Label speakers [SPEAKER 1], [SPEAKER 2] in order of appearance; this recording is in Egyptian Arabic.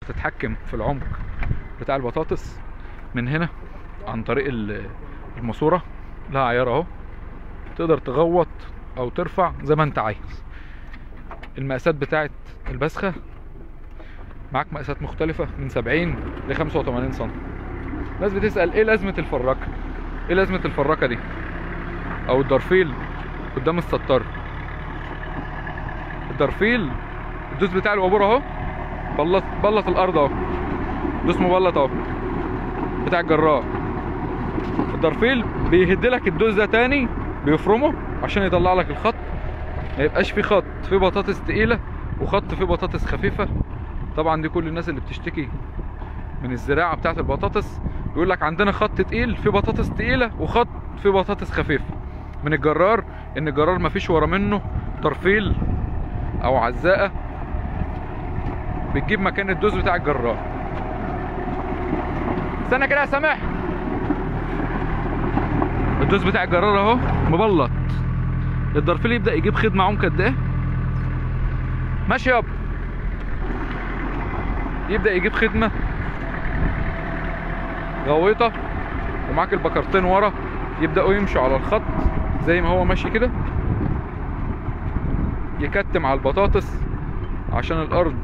[SPEAKER 1] تتحكم في العمق بتاع البطاطس من هنا عن طريق ال- الماسوره لها عيار اهو تقدر تغوط او ترفع زي ما انت عايز المقاسات بتاعت البسخه معاك مقاسات مختلفه من 70 ل 85 سم ناس بتسال ايه لازمه الفراكه ايه لازمه الفراكه دي او الدرفيل قدام الستار الدرفيل الدوس بتاع الوابور اهو بلط بلط الارض اهو دوس مبلط اهو بتاع الجرار الدرفيل بيهدلك الدوس ده تاني بيفرمه عشان يطلع لك الخط ما يبقاش في خط في بطاطس تقيله وخط في بطاطس خفيفه طبعا دي كل الناس اللي بتشتكي من الزراعه بتاعه البطاطس يقول لك عندنا خط تقيل في بطاطس تقيله وخط في بطاطس خفيفه من الجرار ان الجرار مفيش ورا منه ترفيل او عزاقه بتجيب مكان الدوز بتاع الجرار استنى كده يا سامح الدوز بتاع الجرار اهو مبلط الدرفيل يبدا يجيب خدمه عمق قد ايه ماشي يابا يبدا يجيب خدمه غويطه ومعاك البكرتين ورا يبداوا يمشوا على الخط زي ما هو ماشي كده يكتم على البطاطس عشان الارض